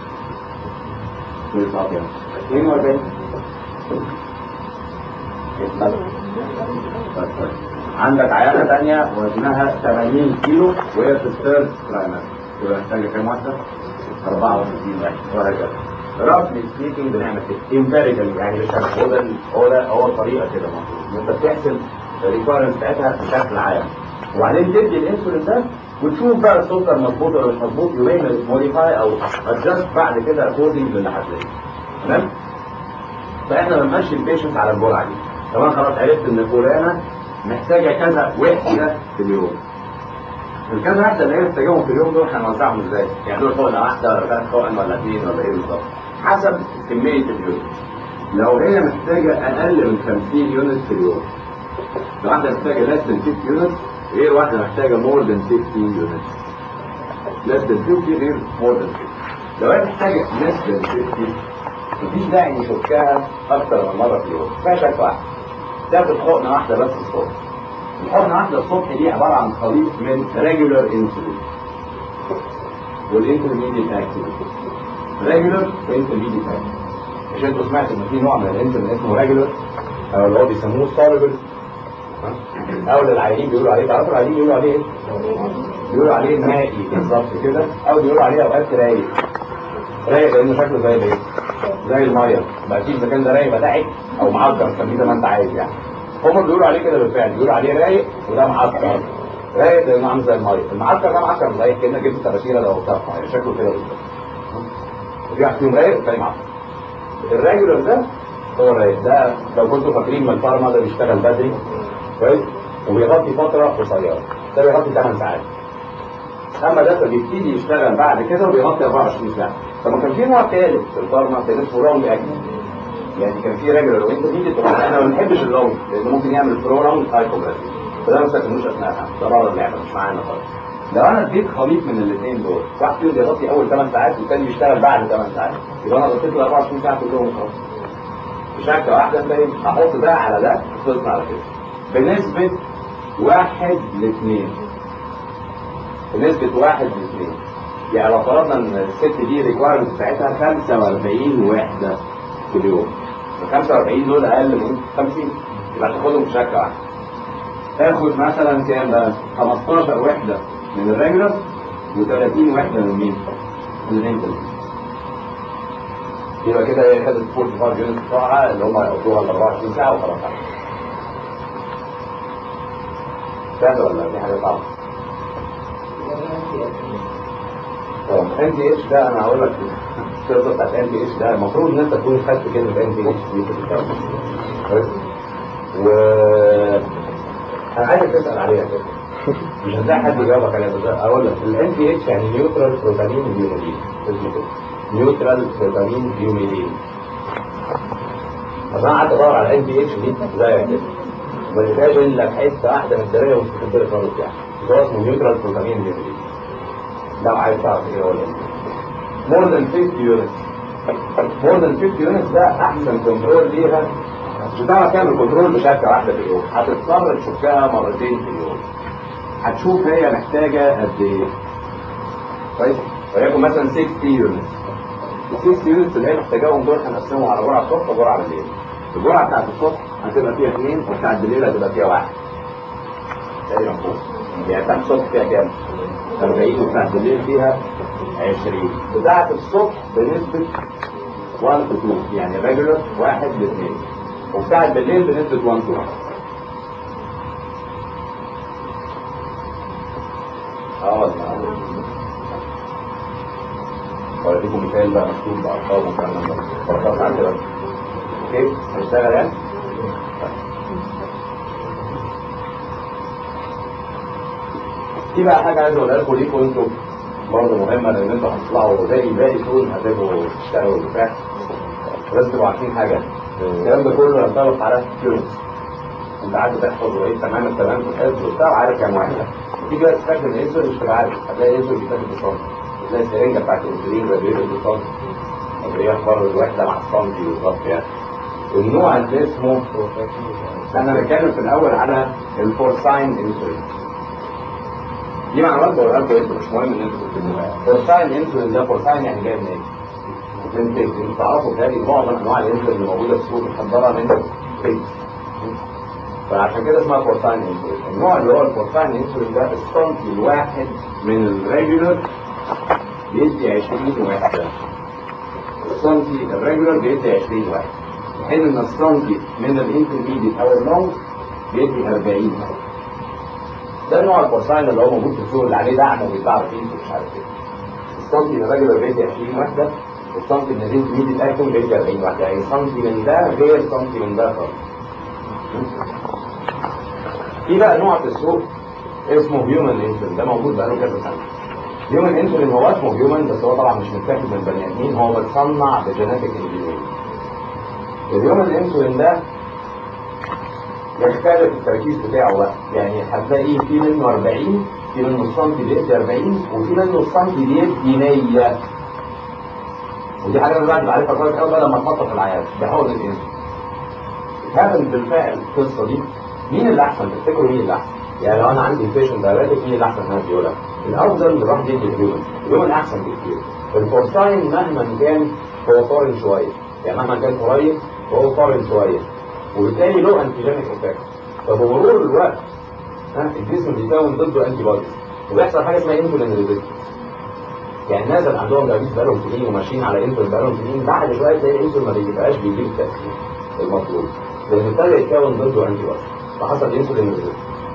بالظبط 42 عندك عيانة تانية وزنها 80 كيلو وهي في الثيرد ترايمر يبقى محتاجة كام واحدة؟ 64 واحد وهكذا رفلي سبيكينج بنعمل كده امبيريكال يعني مش هو ده هو ده هو الطريقة كده المفروض انت بتحسب الريكويرمنت بتاعتها بشكل عام وبعدين تدي الانسولين ده وتشوف بقى السكر مظبوط ولا مش مظبوط يومين موديفاي او ادجست بعد كده اكوردنج للي هتلاقيه تمام؟ فاحنا بنمشي البيشنت على الجرعه دي طب انا خلاص عرفت ان فلانه محتاجه كذا وحده في اليوم الكذا واحده اللي هي محتاجاهم في اليوم دول هنوزعهم ازاي؟ يعني دول حقنه واحده ولا ثلاث حقن ولا اثنين ولا ايه بالظبط؟ حسب كميه اليونت لو هي محتاجه اقل من 50 يونت في اليوم لو واحده محتاجه less than 50 يونت غير واحده محتاجه more than 50 يونت less than 50 غير more than 50 لو هي محتاجه less than 50 مفيش داعي نشكها اكتر من مره في اليوم فيها شك واحد تاخد حقنه واحده بس الصبح الحقنه واحده الصبح دي عباره عن خليط من ريجولار انسولين والانترميديت اكتيفيتي ريجولار وانترميديت اكتيفيتي مش انتوا سمعتوا ان في نوع من الانسولين اسمه ريجولار او اللي هو بيسموه سوليبل او اللي العيانين بيقولوا عليه تعرفوا العيانين بيقولوا عليه ايه؟ بيقولوا عليه مائي بالظبط كده او بيقولوا عليه اوقات رايق رايق لانه شكله زي الايه؟ زي الميه ما فيش اذا كان ده رايق بتاعك او معكر سميه زي ما انت عايز يعني هم بيقولوا عليه كده بالفعل بيقولوا عليه رايق وده معكر رايق لانه عامل زي الميه المعكر ده معكر صحيح كانك جبت تباشيره ده وبتاع يعني شكله كده بالظبط وفي واحد فيهم رايق والتاني معكر الراجل ده هو الرايق ده لو كنتوا فاكرين ما الفارما ده بيشتغل بدري كويس وبيغطي فتره قصيره ده بيغطي 8 ساعات اما ده بيبتدي يشتغل بعد كده وبيغطي 24 ساعه طب كان في نوع ثالث في الفارما كان اسمه لونج اكشن يعني كان في راجل لو انت تيجي تقول احنا ما بنحبش اللونج لانه ممكن يعمل برولونج هايبوجلاسيميا فده ما تستخدموش اثناءها ده بره اللعبه مش معانا خالص لو انا اديت خليط من الاثنين دول واحد فيهم بيغطي اول 8 ساعات والثاني بيشتغل بعد 8 ساعات يبقى انا غطيت ال 24 ساعه كلهم خلاص بشكل واحده تلاقي احط ده على ده خلصنا على كده بنسبه واحد لاثنين بنسبه واحد لاثنين يعني لو فرضنا ان الست دي ريكوايرمنت بتاعتها 45 وحده في اليوم ال 45 دول اقل من 50 يبقى تاخدهم في شكل واحد تاخد مثلا كام بقى 15 وحده من الريجولار و30 وحده من مين؟ من الانتل يبقى كده هي خدت 45 يونت بسرعه اللي هم هيقضوها ال 24 ساعه وخلاص سهل ولا دي حاجه صعبه؟ ان تي اتش ده انا هقول لك القصه بتاعت ان تي اتش ده المفروض ان انت تكون خدت كلمه ان تي اتش دي في الكتاب كويس و انا عايزك تسال عليها كده مش هتلاقي حد يجاوبك عليها بس اقول لك الان تي اتش يعني نيوترال بروتامين بيوميدين اسمه كده نيوترال بروتامين بيوميدين طب انا قعدت ادور على الان تي اتش دي زيك كده ما لقيتهاش الا في حته واحده من الدرايه ومش مخبره خالص يعني هو اسمه نيوترال بروتامين بيوميدين لو عايز تعرف ايه هو مور ذان 50 يونت مور ذان 50 يونت ده احسن كنترول ليها مش هتعرف تعمل كنترول بشكه واحده في اليوم هتضطر تشكها مرتين في اليوم هتشوف هي محتاجه قد ايه كويس وليكن مثلا 60 يونت ال 60 يونت اللي هي محتاجاهم دول هنقسمهم على جرعه الصبح وجرعه بالليل الجرعه بتاعت الصبح هتبقى فيها اثنين وبتاعت بالليل هتبقى فيها واحد تقريبا فوق يعني بتاعت الصبح فيها كام؟ 40 وبتاعت بالليل فيها 20 بتاعت الصبح بنسبة 1 to 2 يعني ريجولار 1 ل 2 وبتاعت بالليل بنسبة 1 to 1 اه والله وريكم مثال بقى مكتوب بأرقام والكلام ده فرقات على كده اوكي هنشتغل يعني؟ في بقى حاجة عايز اقولها لكم ليكم انتوا برضه مهمة لان انتوا هتطلعوا زي باقي سوق هتبقوا تشتغلوا بتاع بس تبقوا عارفين حاجة الكلام ده كله ينطبق على كيورنس انت عارف تحفظ وايه تمام التمام في الحفظ وبتاع وعارف كام واحد تيجي بقى تستخدم الانسولين مش تبقى عارف هتلاقي الانسولين بيتاخد بالصمت تلاقي السرنجة بتاعت الانسولين راديولا بالصمت هي اخبار الوحدة مع الصمت بالظبط يعني النوع اللي اسمه احنا بنتكلم في الاول على الفورساين انسولين دي معلومات بقولها لكم انتوا مش مهم ان انتوا تكتبوها بورساين انسولين ده بورساين يعني جاي منين؟ من انتوا تعرفوا تلاقي معظم انواع الانسولين اللي موجوده في السوق محضره من بيج فعشان كده اسمها بورساين انسولين النوع اللي هو البورساين انسولين ده السنتي الواحد من الريجولر بيدي 20 وحده السنتي الريجولر بيدي 20 واحد في حين ان السنتي من الانترميديت او اللونج بيدي 40 واحد ده نوع البورساين اللي هو موجود في السوق اللي عليه دعم وبيتباع رخيص ومش عارف ايه السنتي الريجولر بيدي 20 وحده والسنتي من الانترميديت اكتون بيدي 40 واحده يعني سنتي من ده غير سنتي من ده خالص في بقى نوع في السوق اسمه هيومن انسولين ده موجود بقاله كذا سنه هيومن انسولين هو اسمه هيومن بس هو طبعا مش متاخد من البني ادمين هو متصنع بجينيتك انجينيرنج الهيومن انسولين ده يختلف التركيز بتاعه بقى يعني هتلاقي في منه 40 في منه السنتي بيدي 40 وفي منه السنتي بيدي 100 ودي حاجه انا بعد عارفها كويس قوي بقى لما تحطها في العيادة بحقن الانسولين هذا بالفعل القصه دي مين اللي احسن تفتكروا مين اللي احسن يعني لو انا عندي بيشنت دايابيتك مين اللي احسن الناس بيقولها الافضل الواحد يدي الهيومن الهيومن احسن بكتير الفورساين مهما كان هو فارن شويه يعني مهما كان قريب هو فارن شويه وبالتالي له انتيجينيك افكت فبمرور الوقت ها الجسم بيكون ضده انتي بوديز وبيحصل حاجه اسمها انسولين ريزيستنس يعني الناس اللي عندهم دايابيتس بقالهم سنين وماشيين على انسولين بقالهم سنين بعد شويه تلاقي الانسولين ما بيجيبهاش بيجيب التاثير المطلوب لان ابتدى يتكون ضده انتي بوديز فحصل انسولين ريزيستنس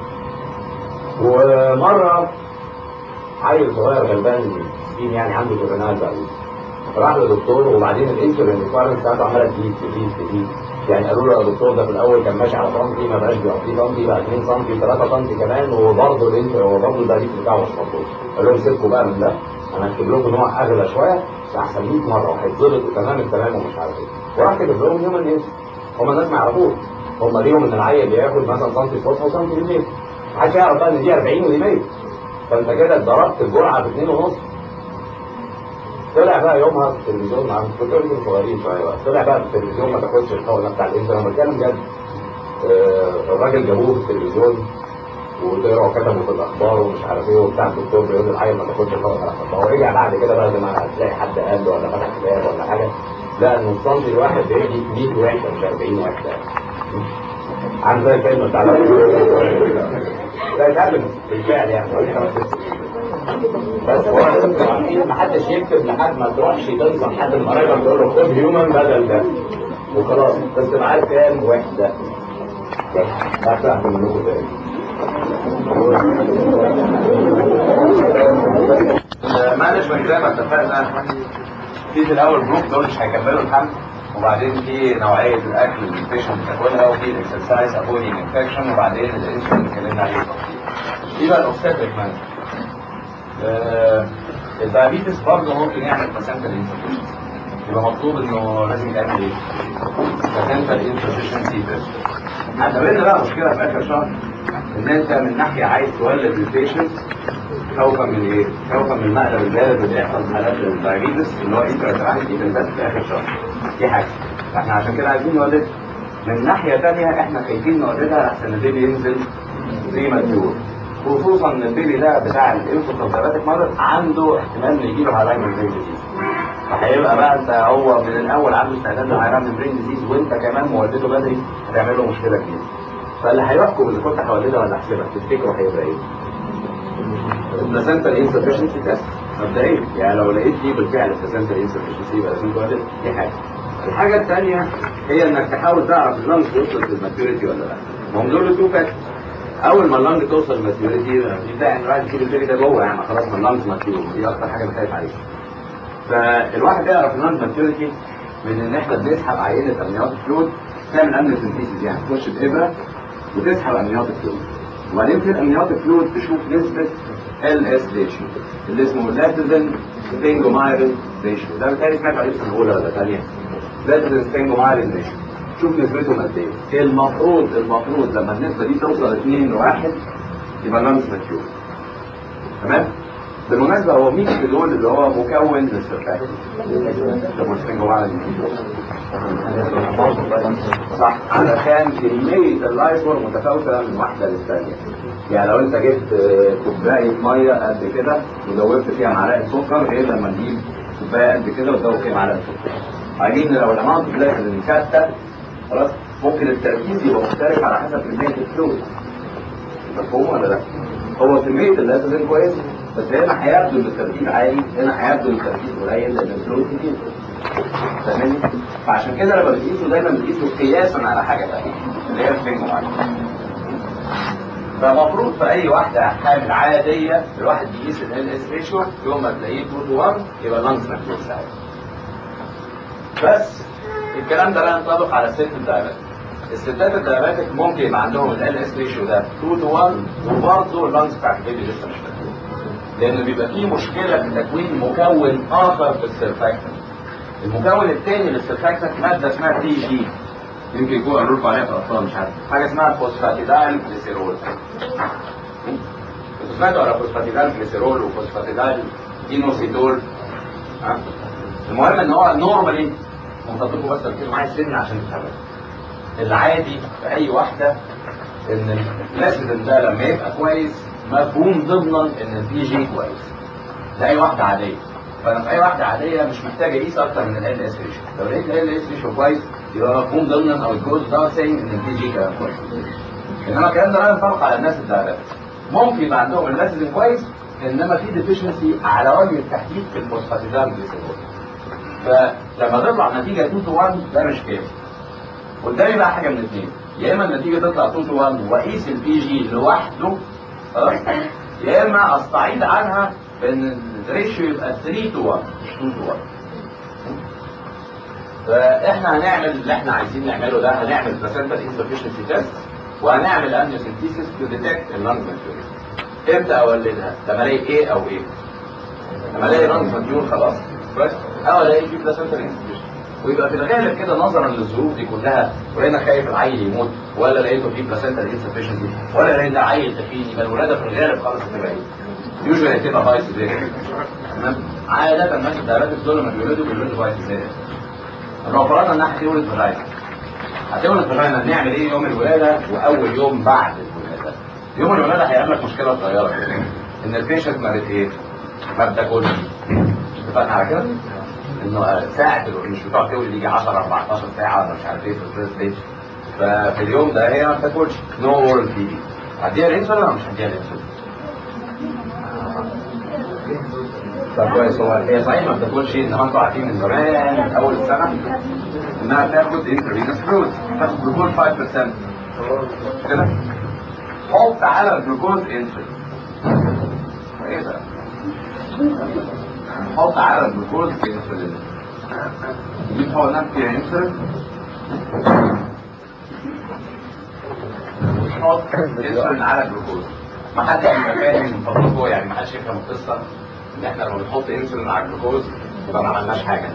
ومره عيل صغير غلبان مسكين يعني عنده جوفينال دايابيتس راح لدكتور وبعدين الانسولين ريكوايرمنت بتاعته عماله تزيد تزيد تزيد يعني قالوا له يا دكتور ده في الاول كان ماشي على سنتي ما بقاش بيعطيه سنتي بقى 2 سنتي 3 سنتي كمان وبرضه الانسولين هو برضه الدايابيتس بتاعه مش مظبوط قال لهم سيبكوا بقى من ده انا هكتب لكم نوع اغلى شويه بس احسن 100 مره وهيتظبط وتمام التمام ومش عارف ايه وراح كتب لهم هيومن انسولين هم الناس ما يعرفوش هم ليهم ان العيل بياخد مثلا سنتي الصبح وسنتي بالليل محدش يعرف بقى ان دي 40 ودي 100 فانت كده ضربت الجرعه ب 2 ونص طلع بقى يومها في التلفزيون مع كنت انتوا صغيرين شويه بقى طلع بقى في التلفزيون ما تاخدش الحقنه بتاع الانسولين انا بتكلم جد آه، الراجل جابوه في التلفزيون وطلعوا كتبوا في الاخبار ومش عارف ايه وبتاع الدكتور بيقول للعيل ما تاخدش الحقنه طب هو رجع بعد كده بقى زي ما هتلاقي حد قال له ولا فتح كتاب ولا حاجه لا ان السنتي الواحد بيدي 100 وحده مش 40 وحده عامل زي الكلمه بتاع ده اتقابل بالفعل يعني بس هو انتوا عارفين ما حدش يكتب لحد ما تروحش تنصح حد من قرايبك تقول له خد هيومن بدل ده وخلاص بس تبقى عارف كام وحده بس هات احسن منكم تاني المانجمنت زي ما اتفقنا في في الاول جروب دول مش هيكملوا الحمل وبعدين في نوعيه الاكل اللي البيشنت بتاكلها وفي الاكسرسايز افويدنج انفكشن وبعدين الانسولين اللي اتكلمنا عليه في بقى الاوبستريك مانجمنت آه، الدايابيتس برضه ممكن يعمل بلاسنتال انسفشنسي يبقى مطلوب انه لازم يتعمل ايه؟ بلاسنتال انسفشنسي تيست هتقابلنا بقى مشكله في اخر شهر ان انت من ناحيه عايز تولد البيشنت خوفا من ايه؟ خوفا من المقلب البارد اللي بيحصل في حالات الدايابيتس اللي هو انتراتراكتي بالذات في اخر شهر دي حاجه فاحنا عشان كده عايزين نولد من ناحيه ثانيه احنا خايفين نولدها احسن البيبي ينزل زي مديور خصوصا ان البيبي ده بتاع الانفوتوبيراتيك مارر عنده احتمال انه يجي له هالاين برين ديزيز فهيبقى بقى انت هو من الاول عنده استعداد لهالاين برين ديزيز وانت كمان مولده بدري هتعمل له مشكله كبيره فاللي هيحكم اذا كنت هولدها ولا احسبها تفتكروا هيبقى ايه؟ البلاسنتال انسفشنسي تيست مبدئيا يعني لو لقيت فيه بالفعل البلاسنتال انسفشنسي يبقى لازم تولد دي حاجه الحاجه الثانيه هي انك تحاول تعرف اللنج وصلت للماتيوريتي ولا لا ما هم دول تو فاكتورز اول ما اللنج توصل للماتيوريتي يبدا ان الواحد يشيل البيبي ده جوه يعني خلاص ما اللنج ماتيور دي اكتر حاجه بخاف عليها فالواحد يعرف اللنج ماتيوريتي من ان احنا بنسحب عينه امنيات فلويد تعمل امن سنتيسيس يعني تخش بابره وتسحب امنيات فلويد وبعدين في الامنيات فلويد تشوف نسبه ال اس ريشيو اللي اسمه لاتزن سبينجومايرين ريشيو ده بالتالي سمعت عليه سنه اولى ولا ثانيه لاتزن سبينجومايرين ريشيو شوف نسبتهم قد ايه المفروض المفروض لما النسبه دي توصل 2 لواحد يبقى لانس ماتيور تمام بالمناسبه هو مين في دول اللي هو مكون للسرطان ده مش سبينجومايرين صح علشان كمية اللايبور متفاوتة من واحدة للثانية يعني لو انت جبت آه، كوباية مية قد كده ودوبت فيها معلقة سكر غير لما تجيب كوباية قد كده وتدوب فيها معلقة سكر عايزين لو الاماونت بلاقي الكتة خلاص ممكن التركيز يبقى مختلف على حسب كمية الفلويد مفهوم ولا لا؟ هو كمية الاسيدين كويس بس هنا هيبدو ان التركيز عالي هنا هيبدو ان التركيز قليل لان الفلويد كتير فاهمني؟ فعشان كده لما بتقيسه دايما بتقيسه قياسا على حاجة تانية اللي هي الفينجر فمفروض في اي واحدة حامل عادية الواحد يقيس ال اس ريشيو يوم ما تلاقيه 2 to 1 يبقى اللانجز مكتوب ساعتها بس الكلام ده لا ينطبق على الست الدايابيتك الستات الدايابيتك ممكن يبقى عندهم ال اس ريشيو ده 2 to 1 وبرضه اللانجز بتاعت البيبي لسه مش مكتوب لان بيبقى فيه مشكلة في تكوين مكون اخر في السيرفاكتنت المكون الثاني للسيرفاكتنت مادة اسمها تي جي يمكن يكون قالوا لكم عليها في الاطفال مش عارف حاجه اسمها فوسفاتيدايل جليسيرول انتوا سمعتوا على فوسفاتيدايل جليسيرول وفوسفاتيدايل اينوسيتول ها المهم ان هو نورمالي منطقكم بس ركزوا معايا سن عشان تفهموا العادي في اي واحده ان الاسيدن ده لما يبقى كويس مفهوم ضمنا ان البي جي كويس ده اي واحده عاديه فانا في اي واحده عاديه مش محتاج اقيس اكتر من ال اس ريشيو لو لقيت ال اس ريشيو كويس يبقى مفهوم ضمنا او الجوز ده سين ان البي جي كمان كويس انما الكلام ده لا ينطبق على الناس الدايابيتك ممكن يبقى عندهم الاسيدين كويس انما في ديفيشنسي على وجه التحديد في الفوسفاتيدال جليسيرول فلما تطلع نتيجه 2 تو 1 ده مش كافي قدامي بقى حاجه من الاثنين يا اما النتيجه تطلع 2 تو 1 واقيس البي جي لوحده خلاص يا اما استعيد عنها بان الريشيو يبقى 3 تو 1 مش 2 تو 1 فاحنا هنعمل اللي احنا عايزين نعمله ده هنعمل بلاسنتا انسفشنسي تيست وهنعمل امنيوسنتيسيس تو ديتكت اللانج ماتيوريتي امتى اولدها؟ لما الاقي ايه او ايه؟ لما الاقي لانج ماتيور خلاص كويس او الاقي في بلاسنتا انسفشنسي ويبقى في الغالب كده نظرا للظروف دي كلها وهنا خايف العيل يموت ولا لقيته فيه بلاسنتا انسفشنسي ولا لقيت ده عيل تخين يبقى الولاده في الغالب خالص هتبقى ايه؟ يوجوالي هتبقى هاي سيزيريان تمام عاده الناس الدرجات دول لما بيولدوا بيولدوا هاي سيزيريان لو فرضنا انها هتولد فاجينا هتولد فاجينا نعمل ايه يوم الولاده واول يوم بعد الولاده يوم الولاده هيعمل لك مشكله صغيره كده ان البيشنت ما بت ايه ما بتاكلش اتفقنا على كده انه ساعه الو- مش بتقعد تولد يجي 10 14 ساعه ولا مش عارف ايه في الفيرست ستيج ففي اليوم ده هي ما بتاكلش نو اورال فيدي هديها الانسولين ولا مش هديها الانسولين؟ طب كويس هو هي صحيح ما بتاكلش انما انتوا عارفين من زمان من اول السنه انها تاخد انترفينس فلويد تاخد جلوكوز 5% كده حط على الجلوكوز انسولين ايه ده؟ حط على الجلوكوز انسولين دي حقنات فيها انسولين وتحط انسولين على الجلوكوز ما حدش يبقى فاهم من فضلكم يعني ما حدش يفهم القصه ان احنا لما بنحط انسولين على الجلوكوز يبقى ما عملناش حاجه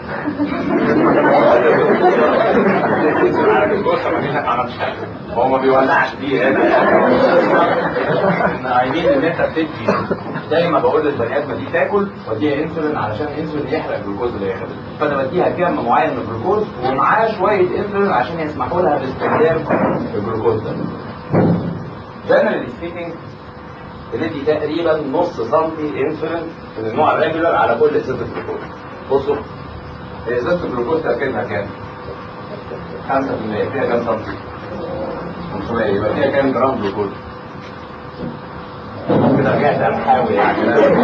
انسولين على الجلوكوز طب ما ما عملناش حاجه هو ما بيولعش دي هنا ان عايزين ان انت بتدي دايما بقول للبني ادم دي تاكل واديها انسولين علشان انسولين يحرق الجلوكوز اللي هي خدته فانا بديها كم معين من الجلوكوز ومعاه شويه انسولين عشان يسمحوا لها باستخدام الجلوكوز ده جنرال سبيكينج بندي تقريبا نص سنتي انسولين من النوع الريجولار على كل ازازه جلوكوز بصوا ازازه الجلوكوز تركيزها كام؟ 5% فيها كام سنتي؟ 500 يبقى فيها كام جرام جلوكوز؟ كده رجعت امحاوي يعني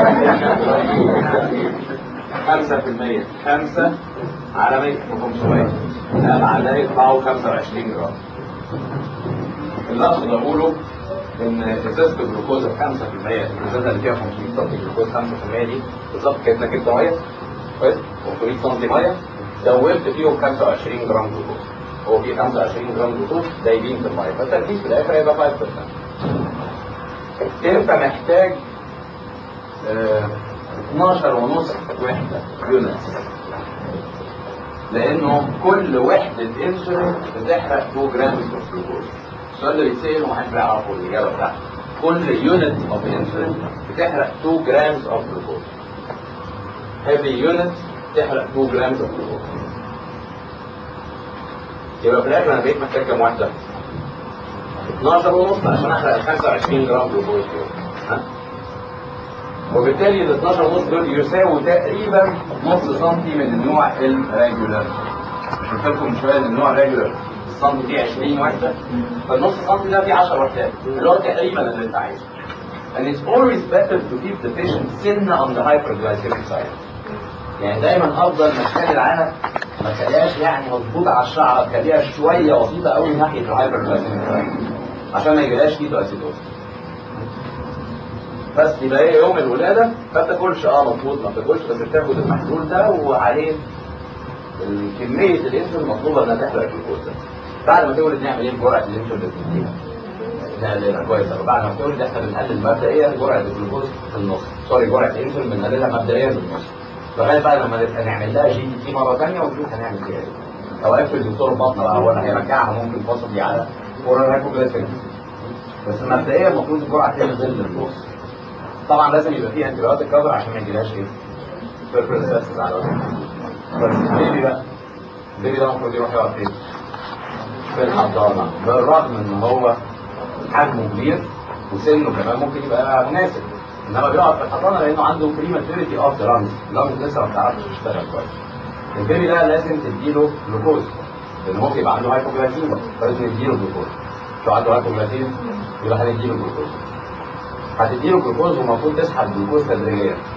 5% 5 على 100 500 ده معناه يطلعوا 25 جرام اللي اقصد اقوله ان ازازه الجلوكوز ب 5% الازازه اللي فيها 500 سم جلوكوز 5% دي بالظبط كانك جبت ميه كويس 500 سم ميه دوبت فيهم 25 جرام جلوكوز هو في 25 جرام جلوكوز دايبين في الميه فالتركيز في الاخر هيبقى 5% انت محتاج آه 12 ونص وحده يونتس لانه كل وحده انسولين بتحرق 2 جرام جلوكوز السؤال اللي بيتسال ومحدش بيعرفه الاجابه بتاعته كل يونت اوف انسولين بتحرق 2 جرامز اوف جلوكوز هذه يونت تحرق 2 جرامز اوف جلوكوز يبقى في الاخر انا بقيت محتاج كام واحده 12 ونص عشان احرق ال 25 جرام جلوكوز دول ها وبالتالي ال 12 ونص دول يساووا تقريبا نص سنتي من النوع الريجولار مش قلت لكم من شويه ان النوع الريجولار السنتي فيه 20 وحده فالنص سنتي ده فيه 10 وحدات اللي هو تقريبا اللي انت عايزه and it's always better to keep the patient thin on the hyperglycemic side يعني دايما افضل ما تخلي العانه ما تخليهاش يعني مظبوطه على الشعره تخليها شويه بسيطه قوي ناحيه الهايبرجلايسيميك سايد عشان ما يجيلهاش كيتو اسيدوز بس يبقى هي يوم الولاده ما بتاكلش اه مظبوط ما بتاكلش بس بتاخد المحلول ده وعليه كميه الانسولين المطلوبه انها تحرق الجلوكوز ده بعد ما تولد نعمل ايه بجرعه الانسولين اللي بنديها نقللها كويس أوي. بعد ما تولد احنا بنقلل مبدئيا جرعه الجلوكوز في النص سوري جرعه الانسولين بنقللها مبدئيا في النص لغايه بقى لما نبقى نعمل لها جي تي تي مره ثانيه ونشوف هنعمل فيها ايه او افرض الدكتور البطنه بقى هو اللي هيرجعها ممكن possibly على اورال هايبوجلايسيميا بس مبدئيا المفروض الجرعه تنزل للنص طبعا لازم يبقى فيها انتبيوتيك كفر عشان ما يجيلهاش ايه بيرفرال سيبسس على الوجه. بس البيبي بقى البيبي ده المفروض يروح يقعد فين؟ في الحضانه بالرغم ان هو حجمه كبير وسنه كمان ممكن يبقى مناسب انما بيقعد في الحضانه لانه عنده بريماتوريتي اوف ذا لانجز اللانجز لسه ما بتعرفش تشتغل كويس البيبي ده لازم تديله جلوكوز لان ممكن يبقى عنده هايبوجلايسيميا فلازم نديله جلوكوز لو عنده هايبوجلايسيميا يبقى هنديله جلوكوز هتديله جلوكوز ومفروض تسحب جلوكوز تدريجيا